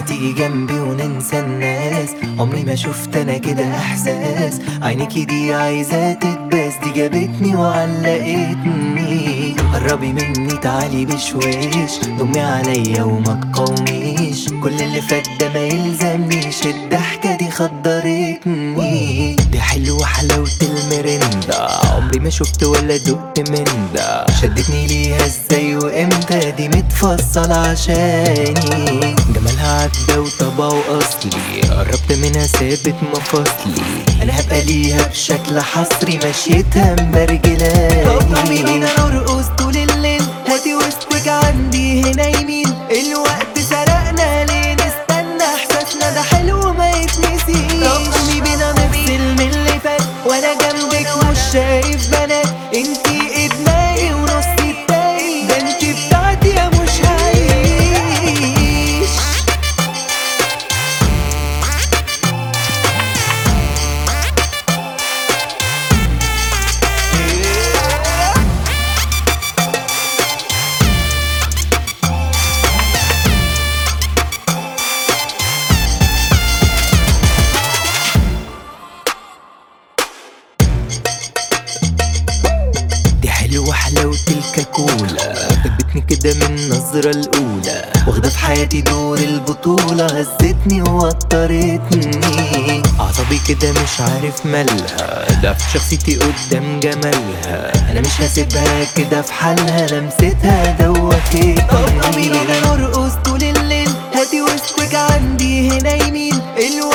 تيجي جنبي وننسى الناس عمري ما شفت انا كده احساس عينيكي دي عايزة تتباس دي جابتني وعلقتني قربي مني تعالي بشويش ضمي عليا وما تقاوميش كل اللي فات ده ما يلزمنيش الضحكة دي خدرتني دي حلوة حلاوة المرندا عمري ما شفت ولا دقت من ده شدتني ليها ازاي وامتى دي متفصلة عشاني جمالها عدى وطبعه اصلي قربت منها ثابت مفاصلي انا هبقى ليها بشكل حصري مشيتها مبرجلاني طب بينا نرقص طول الليل هاتي وسطك عندي هنا يمين الوقت سرقنا ليه نستنى احساسنا ده حلو ما يتنسيش طب قومي بينا نفصل من اللي فات وانا جنبك مش شايف بنات انتي ادماني ونصي التاني ده انتي بتاعتي يا مش هعيش دي حلوة حلاوة الكاكولا حبتني كده من النظرة الأولى واخدة في حياتي دور البطولة هزتني ووترتني أعصابي كده مش عارف مالها ده في شخصيتي قدام جمالها أنا مش هسيبها كده في حالها لمستها دوتتني طب بينا نرقص طول الليل هاتي وسطك عندي هنا يمين الوقت